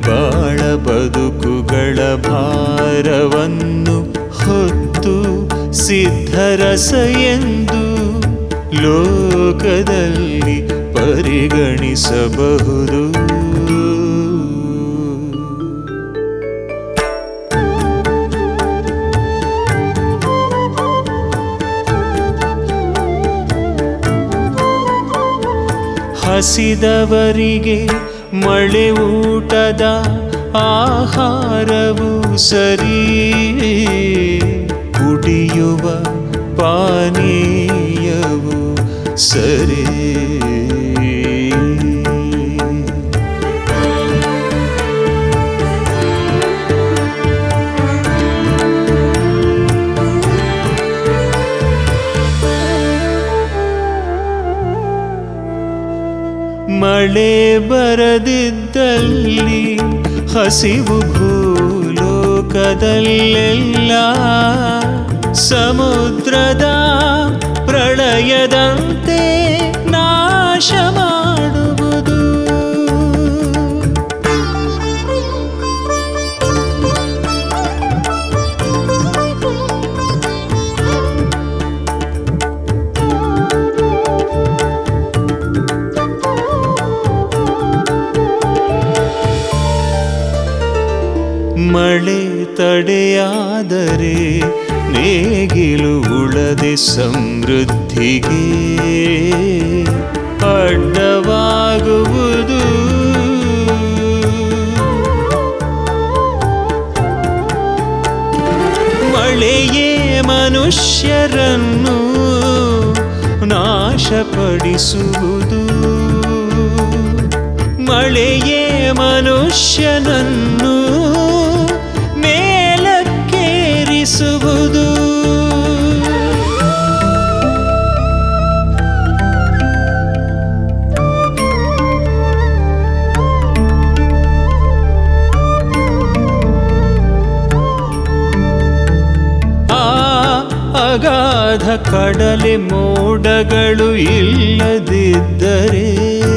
ಬಾಳ ಬದುಕುಗಳ ಭಾರವನ್ನು ಹೊತ್ತು ಸಿದ್ಧರಸ ಎಂದು ಲೋಕದಲ್ಲಿ ಪರಿಗಣಿಸಬಹುದು ಹಸಿದವರಿಗೆ ಮಳೆ ಊಟದ ಆಹಾರವು ಸರಿ ಕುಡಿಯುವ ಪಾನೀಯವು ಸರಿ ಮಳೆ ಬರದಿದ್ದಲ್ಲಿ ಹಸಿವು ಭೂಲೋಕದಲ್ಲೆಲ್ಲ ಸಮುದ್ರದ ಪ್ರಳಯದಂತೆ ನಾಶ ಮಾಡುವುದು ಮಳೆ ತಡೆಯಾದರೆ ನೇಗಿಲು ಉಳದೆ ಸಮೃದ್ಧಿಗೆ ಅಡ್ಡವಾಗುವುದು ಮಳೆಯೇ ಮನುಷ್ಯರನ್ನು ನಾಶಪಡಿಸುವುದು ಮಳೆಯೇ ಮನುಷ್ಯನನ್ನು ಮೇಲಕ್ಕೇರಿಸುವುದು ಆ ಅಗಾಧ ಕಡಲೆ ಮೋಡಗಳು ಇಲ್ಲದಿದ್ದರೆ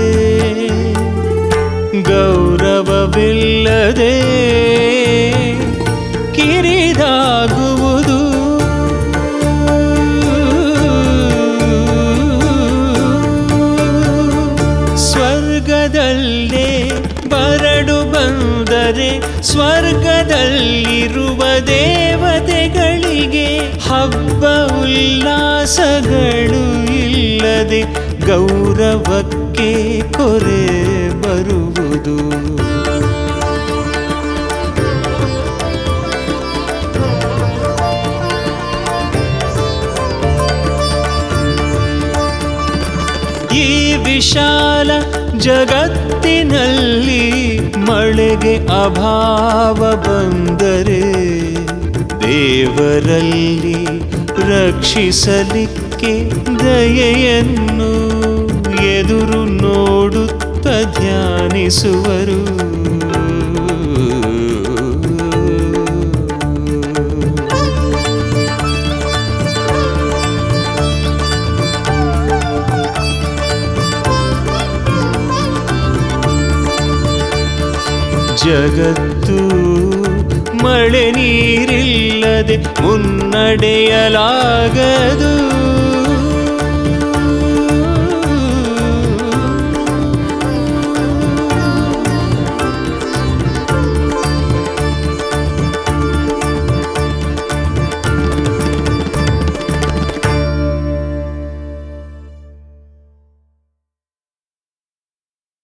ಗೌರವವಿಲ್ಲದೆ ಕಿರಿದಾಗುವುದು ಸ್ವರ್ಗದಲ್ಲೇ ಬರಡು ಬಂದರೆ ಸ್ವರ್ಗದಲ್ಲಿರುವ ದೇವತೆಗಳಿಗೆ ಹಬ್ಬ ಉಲ್ಲಾಸಗಳು ಇಲ್ಲದೆ ಗೌರವಕ್ಕೆ ಕೊರೆ ಬರುವುದು ಈ ವಿಶಾಲ ಜಗತ್ತಿನಲ್ಲಿ ಮಳೆಗೆ ಅಭಾವ ಬಂದರೆ ದೇವರಲ್ಲಿ ರಕ್ಷಿಸಲಿಕ್ಕೆ ದಯೆಯನ್ನು ಎದುರು ನೋಡುತ್ತ ಧ್ಯಾನಿಸುವರು ಜಗತ್ತು ಮಳೆ ನೀರಿಲ್ಲದೆ ಮುನ್ನಡೆಯಲಾಗದು